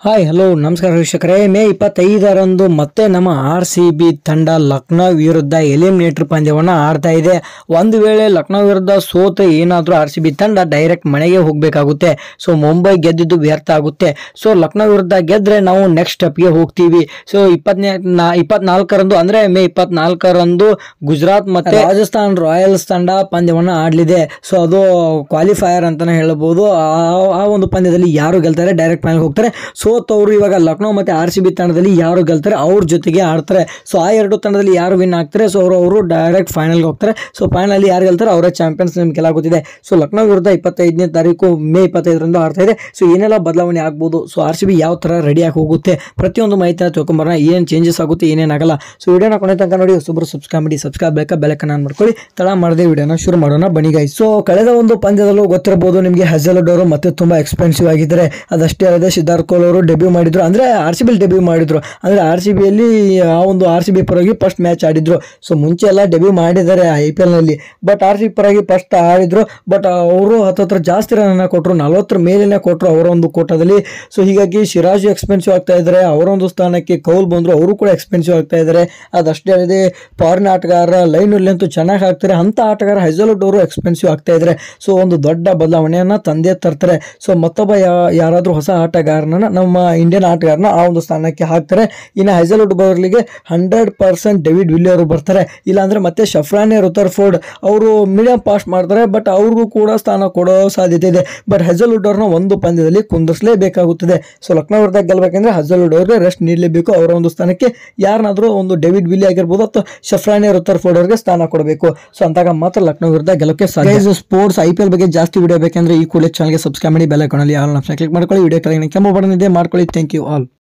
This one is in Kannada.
ಹಾಯ್ ಹಲೋ ನಮಸ್ಕಾರ ವೀಕ್ಷಕರೇ ಮೇ ಇಪ್ಪತ್ತೈದರಂದು ಮತ್ತೆ ನಮ್ಮ ಆರ್ ಸಿ ಬಿ ತಂಡ ಲಕ್ನೋ ವಿರುದ್ಧ ಎಲಿಮಿನೇಟರ್ ಪಂದ್ಯವನ್ನು ಆಡ್ತಾ ಇದೆ ಒಂದು ವೇಳೆ ಲಕ್ನೋ ವಿರುದ್ಧ ಸೋತ ಏನಾದರೂ ಆರ್ ಸಿ ಬಿ ತಂಡ ಡೈರೆಕ್ಟ್ ಮನೆಗೆ ಹೋಗಬೇಕಾಗುತ್ತೆ ಸೊ ಮುಂಬೈ ಗೆದ್ದಿದ್ದು ವ್ಯರ್ಥ ಆಗುತ್ತೆ ಸೊ ಲಕ್ನೋ ವಿರುದ್ಧ ಗೆದ್ರೆ ನಾವು ನೆಕ್ಸ್ಟ್ ಸ್ಟೆಪ್ಗೆ ಹೋಗ್ತೀವಿ ಸೊ ಇಪ್ಪತ್ತನೇ ಇಪ್ಪತ್ನಾಲ್ಕರಂದು ಅಂದ್ರೆ ಮೇ ಇಪ್ಪತ್ನಾಲ್ಕರಂದು ಗುಜರಾತ್ ಮತ್ತೆ ರಾಜಸ್ಥಾನ್ ರಾಯಲ್ಸ್ ತಂಡ ಪಂದ್ಯವನ್ನು ಆಡಲಿದೆ ಸೊ ಅದು ಕ್ವಾಲಿಫೈಯರ್ ಅಂತಾನೆ ಹೇಳ್ಬೋದು ಆ- ಆ ಒಂದು ಪಂದ್ಯದಲ್ಲಿ ಯಾರು ಗೆಲ್ತಾರೆ ಡೈರೆಕ್ಟ್ ಫೈನಲ್ ಹೋಗ್ತಾರೆ ಸೋತವರು ಇವಾಗ ಲಕ್ನೋ ಮತ್ತೆ ಆರ್ ಸಿ ಬಿ ತಂಡದಲ್ಲಿ ಯಾರು ಗೆಲ್ತಾರೆ ಅವ್ರ ಜೊತೆಗೆ ಆಡ್ತಾರೆ ಸೊ ಆ ಎರಡು ತಂಡದಲ್ಲಿ ಯಾರು ವಿನ್ ಆಗ್ತಾರೆ ಸೊ ಅವರು ಅವರು ಡೈರೆಕ್ಟ್ ಫೈನಲ್ಗೆ ಹೋಗ್ತಾರೆ ಸೊ ಫೈನಲ್ ಯಾರು ಗೆಲ್ತಾರೆ ಅವರೇ ಚಾಂಪಿಯನ್ಸ್ ನಿಮ್ಗೆ ಗೆಲ್ಲಾಗುತ್ತಿದೆ ಸೊ ಲಕ್ನೋ ವಿರುದ್ಧ ಇಪ್ಪತ್ತೈದನೇ ತಾರೀಕು ಮೇ ಇಪ್ಪತ್ತೈದರಂದು ಆಡ್ತಾ ಇದೆ ಸೊ ಏನೆಲ್ಲ ಬದಲಾವಣೆ ಆಗ್ಬೋದು ಸೊ ಆರ್ ಸಿ ಬಿ ಯಾವ ಥರ ರೆಡಿಯಾಗಿ ಹೋಗುತ್ತೆ ಪ್ರತಿಯೊಂದು ಮಾಹಿತಿನ ತಿಳ್ಕೊಂಬರೋಣ ಏನು ಚೇಂಜಸ್ ಆಗುತ್ತೆ ಏನೇನಾಗಲ್ಲ ಸೊ ವಿಡಿಯೋನ ಕೊನೆ ತನಕ ನೋಡಿ ಹೊಸಬ್ರು ಸಬ್ಸ್ಕ್ರೈಬ್ ಮಾಡಿ ಸಬ್ಸ್ಕ್ರೈಬ್ ಬೇಕಾ ಬೆಳಕನ್ನ ಮಾಡ್ಕೊಳ್ಳಿ ತಡ ಮಾಡದೆ ವಿಡಿಯೋನ ಶುರು ಮಾಡೋಣ ಬನ್ನಿ ಗೈಸ್ ಸೊ ಕಳೆದ ಒಂದು ಪಂದ್ಯದಲ್ಲೂ ಗೊತ್ತಿರಬಹುದು ನಿಮಗೆ ಹಜಲಡ್ ಅವರು ಮತ್ತೆ ತುಂಬಾ ಎಕ್ಸ್ಪೆನ್ಸಿವ್ ಆಗಿದ್ದಾರೆ ಅದಷ್ಟೇ ಅಲ್ಲದೆ ಸಿದ್ಧಾರ್ಥ್ ಕೋಲ್ ಅವರು ಡೆಬ್ಯೂ ಮಾಡಿದ್ರು ಅಂದ್ರೆ ಆರ್ ಸಿ ಬಿ ಡೆಬ್ಯೂ ಮಾಡಿದ್ರು ಅಂದ್ರೆ ಆರ್ ಸಿ ಬಿಯಲ್ಲಿ ಆ ಒಂದು ಆರ್ ಸಿ ಬಿ ಪರವಾಗಿ ಫಸ್ಟ್ ಮ್ಯಾಚ್ ಆಡಿದ್ರು ಸೊ ಮುಂಚೆ ಎಲ್ಲ ಡೆಬ್ಯೂ ಮಾಡಿದ್ದಾರೆ ಐ ಪಿ ಎಲ್ ನಲ್ಲಿ ಬಟ್ ಆರ್ ಸಿ ಬಿ ಪರವಾಗಿ ಫಸ್ಟ್ ಆಡಿದ್ರು ಬಟ್ ಅವರು ಹತ್ತತ್ರ ಜಾಸ್ತಿ ರನ್ ಕೊಟ್ಟರು ನಲವತ್ತರ ಮೇಲಿನ ಕೊಟ್ಟರು ಅವರ ಒಂದು ಕೋಟದಲ್ಲಿ ಸೊ ಹೀಗಾಗಿ ಸಿರಾಜ್ ಎಕ್ಸ್ಪೆನ್ಸಿವ್ ಆಗ್ತಾ ಇದ್ದಾರೆ ಅವರ ಒಂದು ಸ್ಥಾನಕ್ಕೆ ಕೌಲ್ ಬಂದ್ರು ಅವರು ಕೂಡ ಎಕ್ಸ್ಪೆನ್ಸಿವ್ ಆಗ್ತಾ ಇದ್ದಾರೆ ಅದಷ್ಟೇ ಅಲ್ಲದೆ ಫಾರಿನ್ ಆಟಗಾರ ಲೈನ್ ಅಂತೂ ಚೆನ್ನಾಗಿ ಆಗ್ತಾರೆ ಅಂತ ಆಟಗಾರ ಹೈಜಲುಡ್ ಅವರು ಎಕ್ಸ್ಪೆನ್ಸಿವ್ ಆಗ್ತಾ ಇದ್ದಾರೆ ಸೊ ಒಂದು ದೊಡ್ಡ ಬದಲಾವಣೆಯನ್ನ ತಂದೆ ತರ್ತಾರೆ ಸೊ ಮತ್ತೊಬ್ಬ ಯಾ- ಯಾರಾದ್ರೂ ಹೊಸ ಆಟಗಾರನ ನಮ್ಮ ಇಂಡಿಯನ್ ಆಟಗಾರನ ಆ ಒಂದು ಸ್ಥಾನಕ್ಕೆ ಹಾಕ್ತಾರೆ ಇನ್ನು ಹೈಜಲುಡ್ ಬದಲಿಗೆ ಹಂಡ್ರೆಡ್ ಪರ್ಸೆಂಟ್ ಡೇವಿಡ್ ವಿಲ್ಲಿ ಅವರು ಬರ್ತಾರೆ ಇಲ್ಲಾಂದ್ರೆ ಮತ್ತೆ ಶಫ್ರಾನಿ ರುತರ್ಫೋರ್ಡ್ ಅವರು ಮೀಡಿಯಂ ಪಾಸ್ಟ್ ಮಾಡ್ತಾರೆ ಬಟ್ ಅವ್ರಿಗೂ ಕೂಡ ಸ್ಥಾನ ಕೊಡೋ ಸಾಧ್ಯತೆ ಇದೆ ಬಟ್ ಹಜಲ್ವುಡ್ ಅವ್ರನ್ನ ಒಂದು ಪಂದ್ಯದಲ್ಲಿ ಕುಂದಿಸಲೇಬೇಕಾಗುತ್ತದೆ ಸೊ ಲಕ್ನೋ ವಿರುದ್ಧ ಗೆಲ್ಬೇಕಂದ್ರೆ ಹಜಲ್ವುಡ್ ಅವ್ರಿಗೆ ರೆಸ್ಟ್ ನೀಡಲೇಬೇಕು ಅವರ ಒಂದು ಸ್ಥಾನಕ್ಕೆ ಯಾರನ್ನಾದ್ರೂ ಒಂದು ಡೇವಿಡ್ ವಿಲ್ಲಿ ಆಗಿರ್ಬೋದು ಅಥವಾ ಶಫ್ರಾನಿ ರುತರ್ಫೋರ್ಡ್ ಅವ್ರಿಗೆ ಸ್ಥಾನ ಕೊಡಬೇಕು ಸೊ ಅಂತಾಗ ಮಾತ್ರ ಲಕ್ನೋ ವಿರುದ್ಧ ಗೆಲ್ಲಕ್ಕೆ ಸಾಧ್ಯ ಸ್ಪೋರ್ಟ್ಸ್ ಐ ಪಿ ಎಲ್ ಬಗ್ಗೆ ಜಾಸ್ತಿ ವಿಡಿಯೋ ಬೇಕಂದ್ರೆ ಈ ಕೂಡಲೇ ಚಾನಲ್ಗೆ ಸಬ್ಸ್ಕ್ರೈಬ್ ಮಾಡಿ ಬೆಲ್ ಐಕಾನಲ್ಲಿ ಆಲ್ ಆಪ್ಷನ್ ಕ್ಲಿಕ್ ಮಾಡ್ಕೊಳ್ಳಿ ವಿಡಿಯೋ ಕೆಳಗೆ ಕೆಂಪು ಬಟನ್ ಇದೆ ಮಾಡ್ಕೊಳ್ಳಿ ಥ್ಯಾಂಕ್ ಯು ಆಲ್